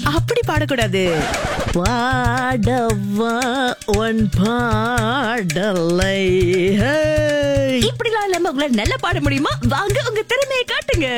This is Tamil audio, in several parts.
அப்படி பாடக்கூடாது பாடவா உன் பாடலை ஹே. இப்படிலாம் இல்லாம உங்களால நல்லா பாட முடியுமா வாங்க உங்க திறமையை காட்டுங்க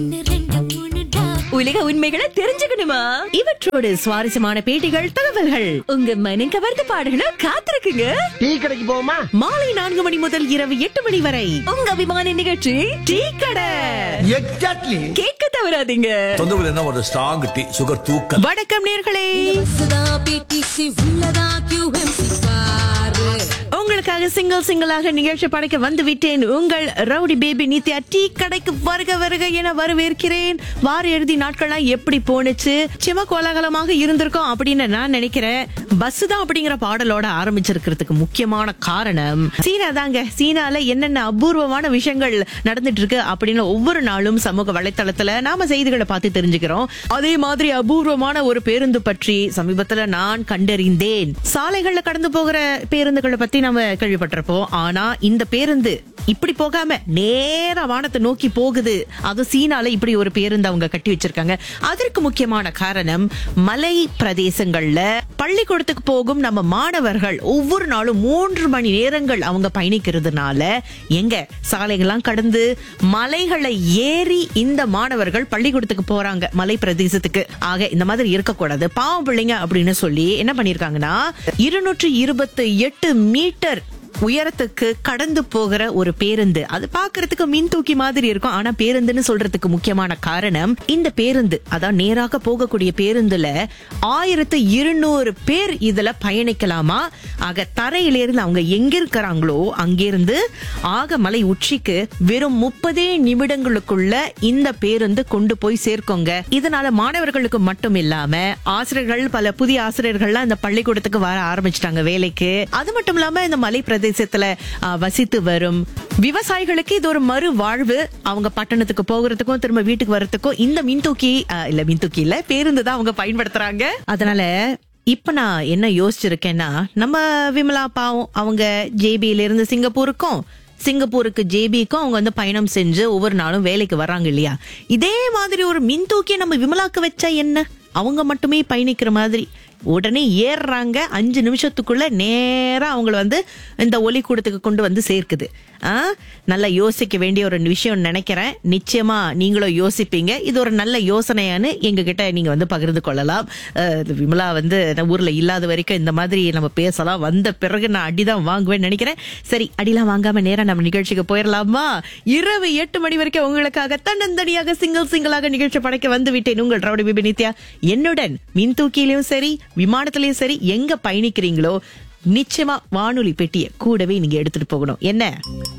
உலக உண்மைகளை தெரிஞ்சுக்கணுமா இவற்றோடு சுவாரஸ்யமான பேட்டிகள் தகவல்கள் உங்க மனம் கவர்ந்த பாடல்களை காத்திருக்குங்க டீ கடைக்கு போவோமா மாலை நான்கு மணி முதல் இரவு எட்டு மணி வரை உங்க அபிமான நிகழ்ச்சி டீ கடை எக்ஸாக்ட்லி கேட்க தவறாதீங்க தொந்தரவு என்ன ஒரு ஸ்ட்ராங் டீ சுகர் தூக்கல் வணக்கம் நேர்களே Sda PTC உள்ளதா QMC பாரு உங்களுக்காக சிங்கிள் சிங்கிளாக நிகழ்ச்சி படைக்க வந்து விட்டேன் உங்கள் ரவுடி பேபி நித்யா டீ கடைக்கு வருக வருக என வரவேற்கிறேன் வார இறுதி நாட்கள்லாம் எப்படி போனுச்சு சிவ கோலாகலமாக இருந்திருக்கும் அப்படின்னு நான் நினைக்கிறேன் பஸ் தான் அப்படிங்கிற பாடலோட ஆரம்பிச்சிருக்கிறதுக்கு முக்கியமான காரணம் சீனா தாங்க சீனால என்னென்ன அபூர்வமான விஷயங்கள் நடந்துட்டு இருக்கு அப்படின்னு ஒவ்வொரு நாளும் சமூக வலைத்தளத்துல நாம செய்திகளை பார்த்து தெரிஞ்சுக்கிறோம் அதே மாதிரி அபூர்வமான ஒரு பேருந்து பற்றி சமீபத்துல நான் கண்டறிந்தேன் சாலைகள்ல கடந்து போகிற பேருந்துகளை பத்தி நம்ம கேள்விப்பட்டிருப்போம் ஆனா இந்த பேருந்து இப்படி போகாம நேரா வானத்தை நோக்கி போகுது அது சீனால இப்படி ஒரு பேருந்து அவங்க கட்டி வச்சிருக்காங்க அதற்கு முக்கியமான காரணம் மலை பிரதேசங்கள்ல பள்ளிக்கூடத்துக்கு போகும் நம்ம மாணவர்கள் ஒவ்வொரு நாளும் மூன்று மணி நேரங்கள் அவங்க பயணிக்கிறதுனால எங்க சாலைகள்லாம் கடந்து மலைகளை ஏறி இந்த மாணவர்கள் பள்ளிக்கூடத்துக்கு போறாங்க மலை பிரதேசத்துக்கு ஆக இந்த மாதிரி இருக்கக்கூடாது பாவம் பிள்ளைங்க அப்படின்னு சொல்லி என்ன பண்ணிருக்காங்கன்னா இருநூற்றி இருபத்தி எட்டு மீட்டர் உயரத்துக்கு கடந்து போகிற ஒரு பேருந்து அது பாக்குறதுக்கு மின் தூக்கி மாதிரி இருக்கும் ஆனா பேருந்துன்னு சொல்றதுக்கு முக்கியமான காரணம் இந்த பேருந்து அதான் நேராக போகக்கூடிய பேருந்துல ஆயிரத்து இருநூறு பேர் இதுல பயணிக்கலாமா ஆக தரையிலிருந்து அவங்க எங்க இருக்கிறாங்களோ அங்கிருந்து ஆக மலை உச்சிக்கு வெறும் முப்பதே நிமிடங்களுக்குள்ள இந்த பேருந்து கொண்டு போய் சேர்க்கோங்க இதனால மாணவர்களுக்கு மட்டும் இல்லாம ஆசிரியர்கள் பல புதிய ஆசிரியர்கள்லாம் இந்த பள்ளிக்கூடத்துக்கு வர ஆரம்பிச்சிட்டாங்க வேலைக்கு அது மட்டும் இல்லாம இந்த மலை பிரதேசத்துல ஆ, வசித்து வரும் விவசாயிகளுக்கு இது ஒரு மறு வாழ்வு அவங்க பட்டணத்துக்கு போகிறதுக்கும் திரும்ப வீட்டுக்கு வர்றதுக்கும் இந்த மின்தூக்கி ஆ, இல்ல மின்தூக்கி இல்ல பேருந்து தான் அவங்க பயன்படுத்துறாங்க அதனால இப்ப நான் என்ன யோசிச்சிருக்கேன்னா நம்ம விமலா பாவம் அவங்க ஜேபியில இருந்து சிங்கப்பூருக்கும் சிங்கப்பூருக்கு ஜேபிக்கும் அவங்க வந்து பயணம் செஞ்சு ஒவ்வொரு நாளும் வேலைக்கு வர்றாங்க இல்லையா இதே மாதிரி ஒரு மின்தூக்கியை நம்ம விமலாக்கு வச்சா என்ன அவங்க மட்டுமே பயணிக்கிற மாதிரி உடனே ஏறுறாங்க அஞ்சு நிமிஷத்துக்குள்ள நேரா அவங்கள வந்து இந்த ஒலி கூடத்துக்கு கொண்டு வந்து சேர்க்குது ஆ நல்லா யோசிக்க வேண்டிய ஒரு விஷயம் நினைக்கிறேன் நிச்சயமா நீங்களும் யோசிப்பீங்க இது ஒரு நல்ல யோசனையான்னு எங்க கிட்ட நீங்க வந்து பகிர்ந்து கொள்ளலாம் அஹ், இது விமலா வந்து நம்ம ஊர்ல இல்லாத வரைக்கும் இந்த மாதிரி நம்ம பேசலாம் வந்த பிறகு நான் அடிதான் வாங்குவேன்னு நினைக்கிறேன் சரி அடிலாம் வாங்காம நேரா நம்ம நிகழ்ச்சிக்கு போயிடலாமா இரவு எட்டு மணி வரைக்கும் உங்களுக்காக தன்னந்தனியாக சிங்கிள் சிங்கிளாக நிகழ்ச்சி படைக்க வந்து விட்டேன் உங்கள் ரவுடி பிபி நித்யா என்னுடன் மின் தூக்கியிலும் சரி விமானத்திலயும் சரி எங்க பயணிக்கிறீங்களோ நிச்சயமா வானொலி பெட்டியை கூடவே நீங்க எடுத்துட்டு போகணும் என்ன